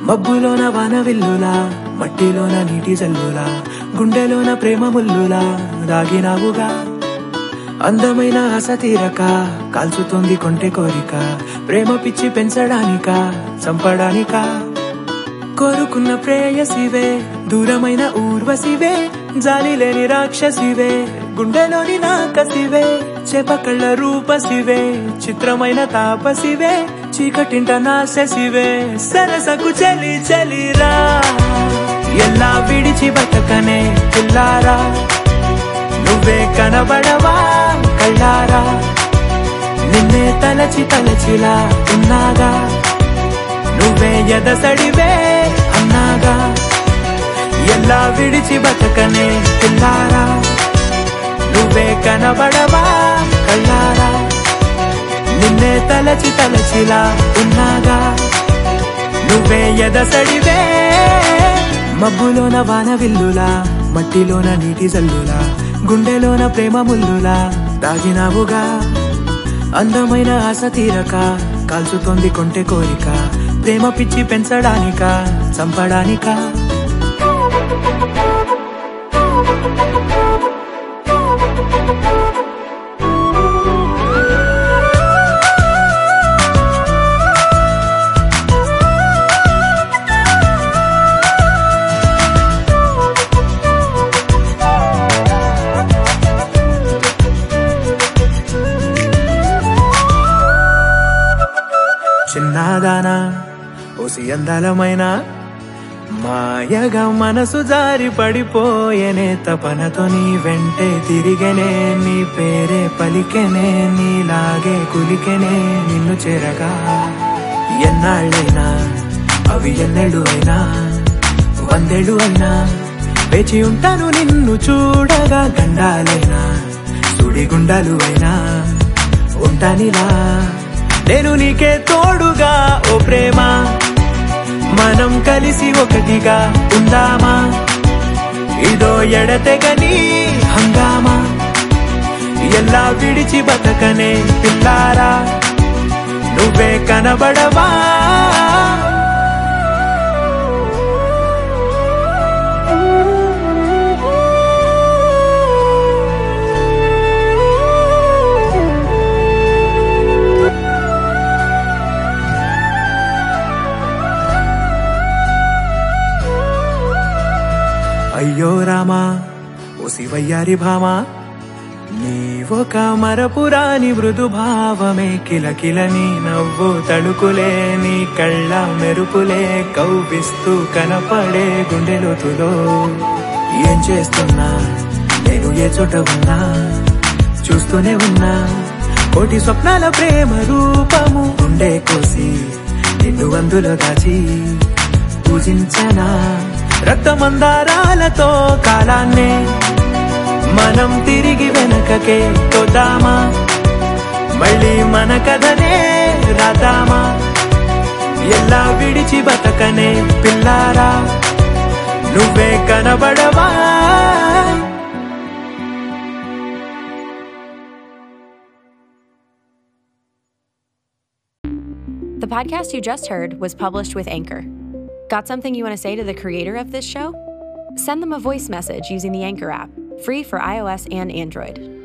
మబ్బులోన వానవిల్లులా మట్టిలోన నీటి జల్లులా గుండెలోన ప్రేమ ముల్లులా దాగినావుగా అందమైన ఆశ తీరక కాల్చుతోంది కొంటె కోరిక ప్రేమ పిచ్చి పెంచడానిక చంపడానిక కోరుకున్న ప్రేయసివే దూరమైన ఊర్వశివే జాలి లేని రాక్షసివే గుండెలోని నాకసివే చేపకళ్ళ రూపసివే చిత్రమైన తాపసివే చీకటింట నాశసివే సరసకు చలి చలిరా ఎలా విడిచి బతకనే పిల్లారా నువ్వే కనబడవా కళ్ళారా నిన్నే తలచి తలచిలా ఉన్నాగా నువ్వే ఎదసడివే అన్నాగా ఎలా విడిచి బతకనే పిల్లారా నువ్వే కనబడవా కళ్ళారా నిన్నే తలచి తలచిలా ఉన్నాగా నువ్వే ఎదసడివే మబ్బులోన వాన విల్లులా మట్టిలోన నీటి జల్లులా గుండెలోన ప్రేమ ముల్లులా దాగినావుగా అందమైన ఆశ తీరక కాల్చుతోంది కొంటె కోరిక ప్రేమ పిచ్చి పెంచడానిక చంపడానిక చిన్నదానా ఓసి అందలమైన మాయగా మనసు జారి పడిపోయేనే తపనతో నీ వెంటే తిరిగనే నీ పేరే పలికెనే నీలాగే కులికెనే నిన్ను చేరగా ఎన్నాళ్ళైనా అవి ఎన్నెళ్ళు అయినా వందేళ్ళు అయినా వేచి ఉంటాను నిన్ను చూడగా గండాలైనా సుడిగుండాలు అయినా ఉంటానిలా నేను నీకే తోడుగా ఓ ప్రేమ మనం కలిసి ఒకటిగా ఉందామా ఇదో ఎడతెగని హంగామా ఎలా విడిచి బతకనే పిల్లారా నువ్వే కనబడవా అయ్యో రామా ఓ శివయ్యారి భామా నీవొక మరపురాని మృదు భావమే కిలకిలని నవ్వు తడుకులే నీ కళ్ళ మెరుపులే కవ్విస్తూ కనపడే గుండెలోతులో ఏం చేస్తున్నా నేను ఏ చోట ఉన్నా చూస్తూనే ఉన్నా కోటి స్వప్నాల ప్రేమ రూపము గుండె కోసి నిన్ను అందులో దాచి పూజించనా రక్తమందారాలతో కాలాన్నే మనం తిరిగి వెనకకే తోదామా మళ్ళీ మన కథనే రాదామా ఎలా విడిచి బతకనే పిల్లారా నువ్వే కనబడవా The podcast you just heard was published with Anchor. Got something you want to say to the creator of this show? Send them a voice message using the Anchor app, free for iOS and Android.